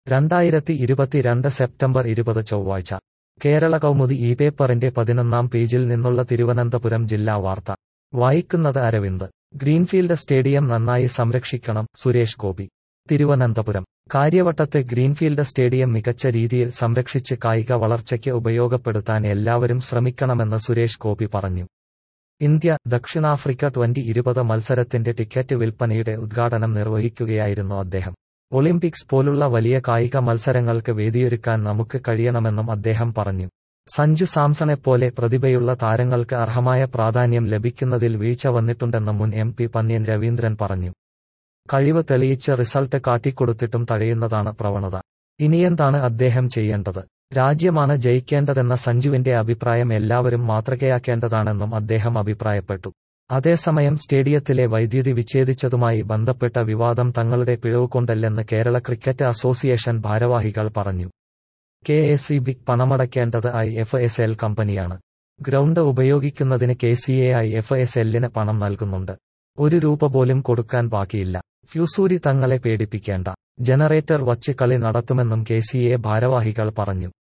രണ്ടായിരത്തി ഇരുപത്തിരണ്ട് സെപ്റ്റംബർ ഇരുപത് ചൊവ്വാഴ്ച കേരള കൗമുദി ഈ പേപ്പറിന്റെ പതിനൊന്നാം പേജിൽ നിന്നുള്ള തിരുവനന്തപുരം ജില്ലാ വാർത്ത വായിക്കുന്നത് അരവിന്ദ് ഗ്രീൻഫീൽഡ് സ്റ്റേഡിയം നന്നായി സംരക്ഷിക്കണം സുരേഷ് ഗോപി തിരുവനന്തപുരം കാര്യവട്ടത്തെ ഗ്രീൻഫീൽഡ് സ്റ്റേഡിയം മികച്ച രീതിയിൽ സംരക്ഷിച്ച് കായിക വളർച്ചയ്ക്ക് ഉപയോഗപ്പെടുത്താൻ എല്ലാവരും ശ്രമിക്കണമെന്ന് സുരേഷ് ഗോപി പറഞ്ഞു ഇന്ത്യ ദക്ഷിണാഫ്രിക്ക ട്വന്റി ഇരുപത് മത്സരത്തിന്റെ ടിക്കറ്റ് വിൽപ്പനയുടെ ഉദ്ഘാടനം നിർവഹിക്കുകയായിരുന്നു അദ്ദേഹം ഒളിമ്പിക്സ് പോലുള്ള വലിയ കായിക മത്സരങ്ങൾക്ക് വേദിയൊരുക്കാൻ നമുക്ക് കഴിയണമെന്നും അദ്ദേഹം പറഞ്ഞു സഞ്ജു സാംസണെപ്പോലെ പ്രതിഭയുള്ള താരങ്ങൾക്ക് അർഹമായ പ്രാധാന്യം ലഭിക്കുന്നതിൽ വീഴ്ച വന്നിട്ടുണ്ടെന്ന് മുൻ എം പി പന്ന്യൻ രവീന്ദ്രൻ പറഞ്ഞു കഴിവ് തെളിയിച്ച് റിസൾട്ട് കാട്ടിക്കൊടുത്തിട്ടും തഴയുന്നതാണ് പ്രവണത ഇനിയെന്താണ് അദ്ദേഹം ചെയ്യേണ്ടത് രാജ്യമാണ് ജയിക്കേണ്ടതെന്ന സഞ്ജുവിന്റെ അഭിപ്രായം എല്ലാവരും മാതൃകയാക്കേണ്ടതാണെന്നും അദ്ദേഹം അഭിപ്രായപ്പെട്ടു അതേസമയം സ്റ്റേഡിയത്തിലെ വൈദ്യുതി വിച്ഛേദിച്ചതുമായി ബന്ധപ്പെട്ട വിവാദം തങ്ങളുടെ പിഴവ് കൊണ്ടല്ലെന്ന് കേരള ക്രിക്കറ്റ് അസോസിയേഷൻ ഭാരവാഹികൾ പറഞ്ഞു കെ എസ് ഇ ബിക്ക് പണമടയ്ക്കേണ്ടത് ഐ എഫ് എസ് എൽ കമ്പനിയാണ് ഗ്രൗണ്ട് ഉപയോഗിക്കുന്നതിന് K C A I F S എല്ലിന് പണം നൽകുന്നുണ്ട് ഒരു രൂപ പോലും കൊടുക്കാൻ ബാക്കിയില്ല ഫ്യൂസൂരി തങ്ങളെ പേടിപ്പിക്കേണ്ട ജനറേറ്റർ വച്ച് കളി നടത്തുമെന്നും കെ സി എ ഭാരവാഹികൾ പറഞ്ഞു